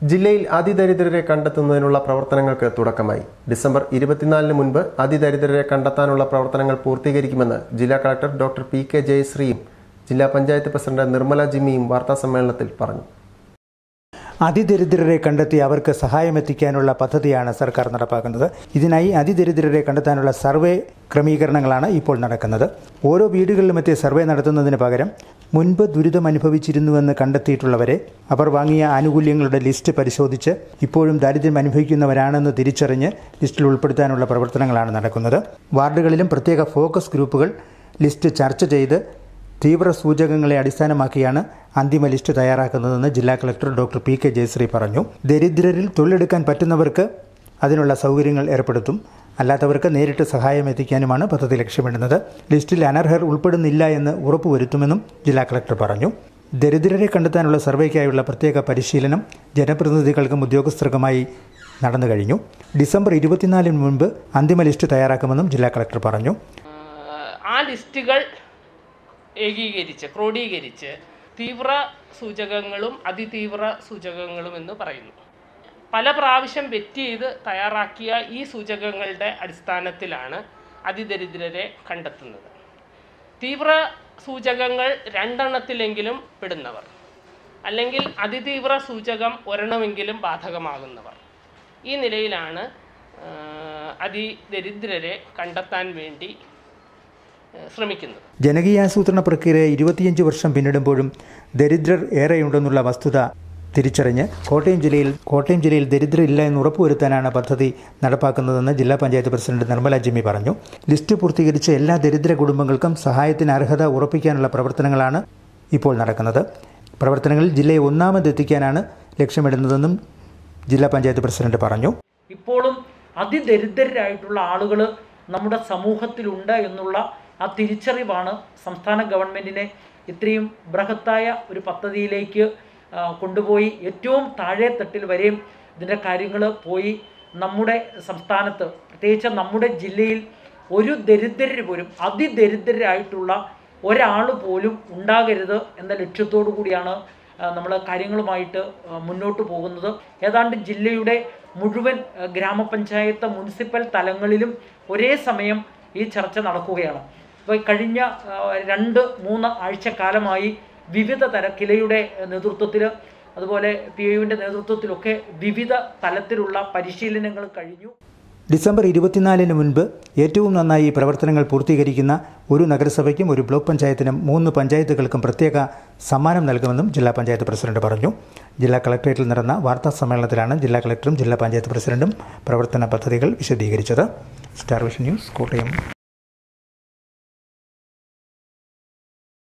ജില്ലയിൽ അതിദരിദ്രരെ കണ്ടെത്തുന്നതിനുള്ള പ്രവർത്തനങ്ങൾക്ക് തുടക്കമായി ഡിസംബർ ഇരുപത്തിനാലിന് മുൻപ് അതിദരിദ്രരെ കണ്ടെത്താനുള്ള പ്രവർത്തനങ്ങൾ പൂർത്തീകരിക്കുമെന്ന് ജില്ലാ കളക്ടർ ഡോക്ടർ പി കെ ജയശ്രീയും ജില്ലാ പഞ്ചായത്ത് പ്രസിഡന്റ് നിർമ്മല ജിമ്മിയും വാർത്താസമ്മേളനത്തിൽ പറഞ്ഞു അതിദരിദ്രരെ കണ്ടെത്തി അവർക്ക് സഹായമെത്തിക്കാനുള്ള പദ്ധതിയാണ് സർക്കാർ നടപ്പാക്കുന്നത് ഇതിനായി അതിദരിദ്രരെ കണ്ടെത്താനുള്ള സർവേ ക്രമീകരണങ്ങളാണ് ഇപ്പോൾ നടക്കുന്നത് ഓരോ വീടുകളിലും എത്തി സർവേ നടത്തുന്നതിന് പകരം മുൻപ് ദുരിതം അനുഭവിച്ചിരുന്നുവെന്ന് കണ്ടെത്തിയിട്ടുള്ളവരെ അവർ വാങ്ങിയ ആനുകൂല്യങ്ങളുടെ ലിസ്റ്റ് പരിശോധിച്ച് ഇപ്പോഴും ദാരിദ്ര്യം അനുഭവിക്കുന്നവരാണെന്ന് തിരിച്ചറിഞ്ഞ് ലിസ്റ്റിൽ ഉൾപ്പെടുത്താനുള്ള പ്രവർത്തനങ്ങളാണ് നടക്കുന്നത് വാർഡുകളിലും പ്രത്യേക ഫോക്കസ് ഗ്രൂപ്പുകൾ ലിസ്റ്റ് ചർച്ച ചെയ്ത് തീവ്ര സൂചകങ്ങളെ അടിസ്ഥാനമാക്കിയാണ് അന്തിമ ലിസ്റ്റ് തയ്യാറാക്കുന്നതെന്ന് ജില്ലാ collector doctor P K Jayashree പറഞ്ഞു ദരിദ്രരിൽ തൊഴിലെടുക്കാൻ പറ്റുന്നവർക്ക് അതിനുള്ള സൗകര്യങ്ങൾ ഏർപ്പെടുത്തും അല്ലാത്തവർക്ക് നേരിട്ട് സഹായം എത്തിക്കാനുമാണ് പദ്ധതി ലക്ഷ്യമിടുന്നത് ലിസ്റ്റിൽ അനർഹർ ഉൾപ്പെടുന്നില്ല എന്ന് ഉറപ്പുവരുത്തുമെന്നും ജില്ലാ കളക്ടർ പറഞ്ഞു ദരിദ്രരെ കണ്ടെത്താനുള്ള സർവേക്കായുള്ള പ്രത്യേക പരിശീലനം ജനപ്രതിനിധികൾക്കും ഉദ്യോഗസ്ഥർക്കുമായി നടന്നു കഴിഞ്ഞു ഡിസംബർ ഇരുപത്തിനാലിന് മുൻപ് അന്തിമ ലിസ്റ്റ് തയ്യാറാക്കുമെന്നും ജില്ലാ കളക്ടർ പറഞ്ഞു ആ ലിസ്റ്റുകൾ ഏകീകരിച്ച് ക്രോഡീകരിച്ച് തീവ്ര സൂചകങ്ങളും അതിതീവ്ര സൂചകങ്ങളും എന്ന് പറയുന്നു പല പ്രാവശ്യം വെറ്റ് ചെയ്ത് തയ്യാറാക്കിയ ഈ സൂചകങ്ങളുടെ അടിസ്ഥാനത്തിലാണ് അതിദരിദ്രരെ കണ്ടെത്തുന്നത് തീവ്ര സൂചകങ്ങൾ രണ്ടെണ്ണത്തിലെങ്കിലും പെടുന്നവർ അല്ലെങ്കിൽ അതിതീവ്ര സൂചകം ഒരെണ്ണമെങ്കിലും ബാധകമാകുന്നവർ ഈ നിലയിലാണ് ആ, അതിദരിദ്രരെ കണ്ടെത്താൻ വേണ്ടി ആ, ശ്രമിക്കുന്നത് ജനകീയാസൂത്രണ പ്രക്രിയ ഇരുപത്തിയഞ്ച് വർഷം പിന്നിടുമ്പോഴും ദരിദ്രർ ഏറെയുണ്ടെന്നുള്ള വസ്തുത തിരിച്ചറിഞ്ഞ് കോട്ടയം ജില്ലയിൽ കോട്ടയം ജില്ലയിൽ ദരിദ്രരില്ല എന്ന് ഉറപ്പുവരുത്താനാണ് പദ്ധതി നടപ്പാക്കുന്നതെന്ന് ജില്ലാ പഞ്ചായത്ത് പ്രസിഡന്റ് നിർമ്മല ജിമ്മി പറഞ്ഞു ലിസ്റ്റ് പൂർത്തീകരിച്ച എല്ലാ ദരിദ്ര കുടുംബങ്ങൾക്കും സഹായത്തിന് അർഹത ഉറപ്പിക്കാനുള്ള പ്രവർത്തനങ്ങളാണ് ഇപ്പോൾ നടക്കുന്നത് പ്രവർത്തനങ്ങളിൽ ജില്ലയെ ഒന്നാമതെത്തിക്കാനാണ് ലക്ഷ്യമിടുന്നതെന്നും ജില്ലാ പഞ്ചായത്ത് പ്രസിഡന്റ് പറഞ്ഞു ഇപ്പോഴും അതിദരിദ്രരായിട്ടുള്ള ആളുകൾ നമ്മുടെ സമൂഹത്തിലുണ്ട് എന്നുള്ള ആ തിരിച്ചറിവാണ് സംസ്ഥാന ഗവൺമെൻറ്റിനെ ഇത്രയും ബൃഹത്തായ ഒരു പദ്ധതിയിലേക്ക് ആ, കൊണ്ടുപോയി ഏറ്റവും താഴെ തട്ടിൽ വരെയും ഇതിൻ്റെ കാര്യങ്ങൾ പോയി നമ്മുടെ സംസ്ഥാനത്ത് പ്രത്യേകിച്ച് നമ്മുടെ ജില്ലയിൽ ഒരു ദരിദ്രർ പോലും അതിദരിദ്രരായിട്ടുള്ള ഒരാൾ പോലും ഉണ്ടാകരുത് എന്ന ലക്ഷ്യത്തോടു കൂടിയാണ് നമ്മൾ കാര്യങ്ങളുമായിട്ട് ആ, മുന്നോട്ട് പോകുന്നത് ഏതാണ്ട് ജില്ലയുടെ മുഴുവൻ ആ, ഗ്രാമപഞ്ചായത്ത് മുനിസിപ്പൽ തലങ്ങളിലും ഒരേ സമയം ഈ ചർച്ച നടക്കുകയാണ് ഇപ്പോൾ കഴിഞ്ഞ ആ, രണ്ട് മൂന്ന് ആഴ്ചക്കാലമായി വിവിധ തര കിലയുടെ നേതൃത്വത്തിൽ അതുപോലെ പി യുവിൻ്റെ നേതൃത്വത്തിലൊക്കെ വിവിധ തലത്തിലുള്ള പരിശീലനങ്ങൾ കഴിഞ്ഞു ഡിസംബർ ഇരുപത്തിനാലിന് മുൻപ് ഏറ്റവും നന്നായി ഈ പ്രവർത്തനങ്ങൾ പൂർത്തീകരിക്കുന്ന ഒരു നഗരസഭയ്ക്കും ഒരു ബ്ലോക്ക് പഞ്ചായത്തിനും മൂന്ന് പഞ്ചായത്തുകൾക്കും പ്രത്യേക സമ്മാനം നൽകുമെന്നും ജില്ലാ പഞ്ചായത്ത് പ്രസിഡന്റ് പറഞ്ഞു ജില്ലാ കളക്ടറേറ്റിൽ നടന്ന വാർത്താ സമ്മേളനത്തിലാണ് ജില്ലാ കളക്ടറും ജില്ലാ പഞ്ചായത്ത് പ്രസിഡന്റും പ്രവർത്തന പദ്ധതികൾ വിശദീകരിച്ചത് സ്റ്റാർ വിഷൻ ന്യൂസ് കോട്ടയം